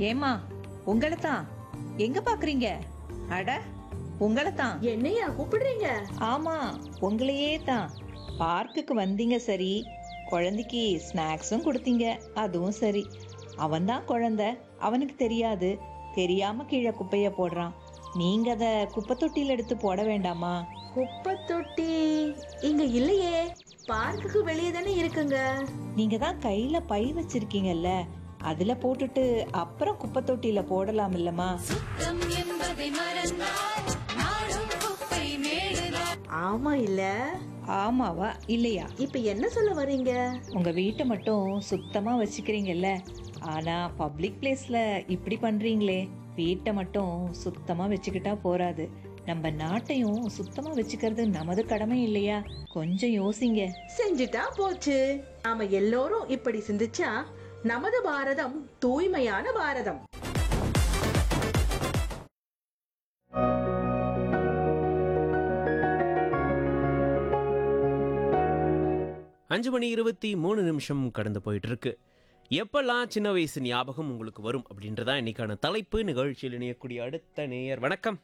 ஏமா உங்களை தான் எங்க பாக்குறீங்க அட உங்களை தான் என்னையா கூப்பிடுறீங்க ஆமா உங்களையே தான் பார்க்குக்கு வந்தீங்க சரி குழந்தைக்கு ஸ்நாக்ஸும் கொடுத்தீங்க அதுவும் சரி அவன்தான் குழந்தை அவனுக்கு தெரியாது தெரியாம கீழே குப்பைய போடுறான் நீங்க அத குப்பை தொட்டியில எடுத்து போட வேண்டாமா குப்பை தொட்டி இங்க இல்லையே பார்க்குக்கு வெளியே தானே இருக்குங்க நீங்க தான் கையில பை வச்சிருக்கீங்கல்ல அதுல போட்டுட்டு அப்புறம் குப்பை தொட்டியில போடலாம் இல்லம்மா சுத்தம் என்பதை மறந்தால் நாடும் குப்பை மேடுதான் ஆமா இல்ல ஆமாவா இல்லையா இப்ப என்ன சொல்ல வர்றீங்க உங்க வீட்டை மட்டும் சுத்தமா வச்சுக்கிறீங்கல்ல ஆனா பப்ளிக் பிளேஸ்ல இப்படி பண்றீங்களே வீட்டை மட்டும் சுத்தமா வச்சுக்கிட்டா போறாது நம்ம நாட்டையும் சுத்தமா வச்சுக்கிறது நமது கடமை இல்லையா கொஞ்சம் யோசிங்க செஞ்சுட்டா போச்சு நாம எல்லோரும் இப்படி சிந்திச்சா நமது பாரதம் தூய்மையான பாரதம் அஞ்சு மணி இருபத்தி மூணு நிமிஷம் கடந்து போயிட்டு இருக்கு எப்பெல்லாம் சின்ன வயசு ஞாபகம் உங்களுக்கு வரும் அப்படின்றதா இன்னைக்கான தலைப்பு நிகழ்ச்சியில் இணையக்கூடிய அடுத்த நேயர் வணக்கம்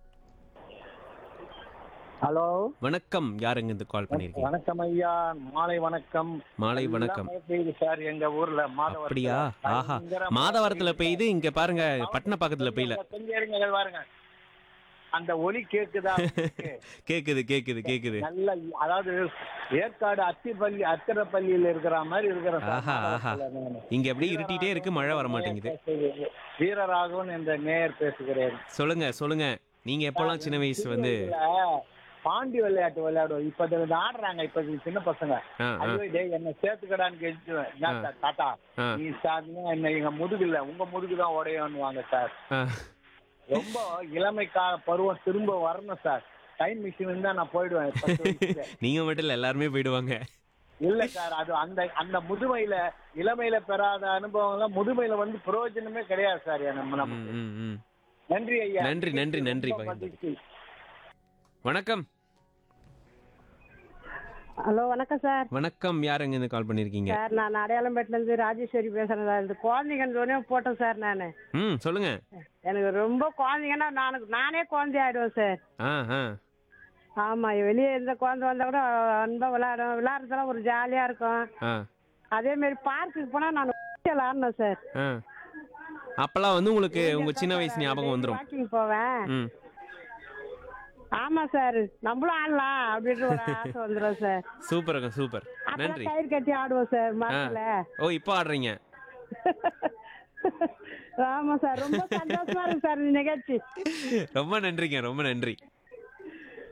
ஹலோ வணக்கம் யாருங்க இந்த கால் பண்ணிருக்கீங்க வணக்கம் ஐயா மாலை வணக்கம் மாலை வணக்கம் நல்லா மழை பெய்யுது சார் எங்க ஊர்ல மாதவரத்துல. அப்படியா ஆஹா பயங்கர மழை மாதவரத்துல பெய்யுது. பெய்யுது இங்க பாருங்க பட்டணப்பாக்கத்துல பெய்யல கொஞ்சம் இருங்க, இங்க பாருங்க அந்த ஒலி கேக்குதா உங்களுக்கு? கேக்குது கேக்குது கேக்குது நல்ல அதாவது ஏற்காடு அத்திப்பள்ளி அத்திரப்பள்ளியில இருக்கிற மாதிரி இருக்கிற சார் ஆஹா ஆஹா மாதவரத்துல நானு. இங்க அப்படியே இருட்டிட்டே இருக்கு மழை வர மாட்டேங்குது பேசுகிறேன். வீரராகவன் என்ற நேயர் பேசுகிறேன் சொல்லுங்க சொல்லுங்க நீங்க எப்பெல்லாம் சின்ன வயசு வந்து இதுல பாண்டி விளையாட்டு விளையாடுவோம் இப்ப இது ஆடுறாங்க இப்ப இது சின்ன பசங்க ஆ, ஆ, ஐயோ டேய் என்ன சேர்த்துக்கடான்னு கேட்டுவேன் என்ன சார், தாத்தா ஆ, நீ சார்னா என்ன எங்க முதுகுல உங்க முதுகு தான் உடையணுவாங்க சார் ஆ. ரொம்ப இளமை கா பருவம் திரும்ப வரணும் சார் டைம் மிஷின் இருந்தா நான் போயிடுவேன் பத்து வயசுல. நீங்க மட்டும் இல்ல எல்லாருமே போயிடுவாங்க இல்ல சார் அது அந்த அந்த முதுமையில இளமையில பெறாத அனுபவம் எல்லாம் முதுமையில வந்து பிரயோஜனமே கிடையாது சார் நம்ம ம், நமக்கு ம், ம். நன்றி ஐயா நன்றி, நன்றி, நன்றி, ரொம்ப பகிர்ந்து. மகிழ்ச்சி. வணக்கம் ஹலோ வணக்கம் சார் வணக்கம் யாருங்க இருந்து கால் பண்ணிருக்கீங்க சார் நான் அடையாளம்பேட்டில இருந்து ராஜேஸ்வரி பேசுறேன் சார் இந்த குழந்தைங்கன்னு போட்டேன் சார் நான் ம் சொல்லுங்க எனக்கு ரொம்ப குழந்தைங்கன்னா நான் நானே குழந்தை ஆயிடுவேன் சார் ஆ ஆ ஆமா வெளியே இருந்த குழந்தை வந்தா கூட அன்பா விளையாடும் விளையாடுறதுலாம் ஒரு ஜாலியா இருக்கும் ஆ அதே மாதிரி பார்க்குக்கு போனா நான் விளையாடணும் சார் ஆ அப்பெல்லாம் வந்து உங்களுக்கு உங்க சின்ன வயசு ஞாபகம் வந்துரும் வாக்கிங் போவேன் ம் ஆமா சார் நம்மளும் ஆடலாம் அப்படின்ற ஒரு ஆசை வந்துடும் சார் சூப்பருங்க சூப்பர் அப்பெல்லாம் நன்றி கயிறு கட்டி ஆடுவோம் சார் மரத்துல ஓ இப்போ ஆடுறீங்க ஆமா சார் ரொம்ப சந்தோஷமா இருக்கு சார் இந்த நிகழ்ச்சி ரொம்ப நன்றிங்க ரொம்ப நன்றி